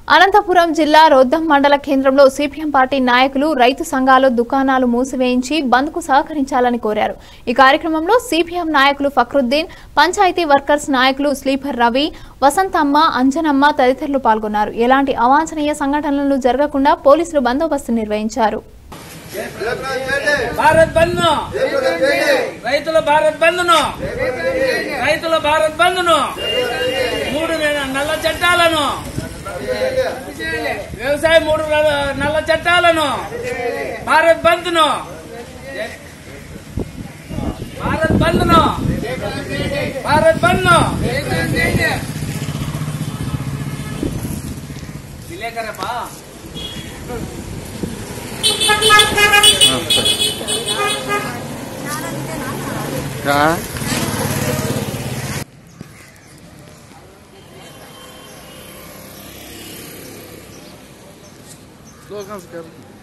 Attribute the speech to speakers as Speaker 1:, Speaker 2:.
Speaker 1: అనంతపురం జిల్లా రొద్దం మండల కేంద్రంలో సిపిఎం పార్టీ నాయకులు రైతు సంఘాలు దుకాణాలు మూసివేయించి బంద్కు సహకరించాలని కోరారు ఈ కార్యక్రమంలో సిపిఎం నాయకులు ఫక్రుద్దీన్ పంచాయతీ వర్కర్స్ నాయకులు స్లీపర్ రవి వసంతమ్మ అంజనమ్మ తదితరులు పాల్గొన్నారు ఎలాంటి అవాంఛనీయ సంఘటనలు జరగకుండా పోలీసులు బందోబస్తు నిర్వహించారు
Speaker 2: భారత్ బంద్ ను రైతుల భారత్ బంద్ ను రైతుల భారత్ బంద్ ను మూడు నె- నల్ల చట్టాలను వ్యవసాయ మూడు ర- నల్ల చట్టాలను భారత్ బంద్ ను భారత్ బంద్ ను భారత్ బంద్ ను విలేకరబ్బా
Speaker 3: स्लोगन्स कर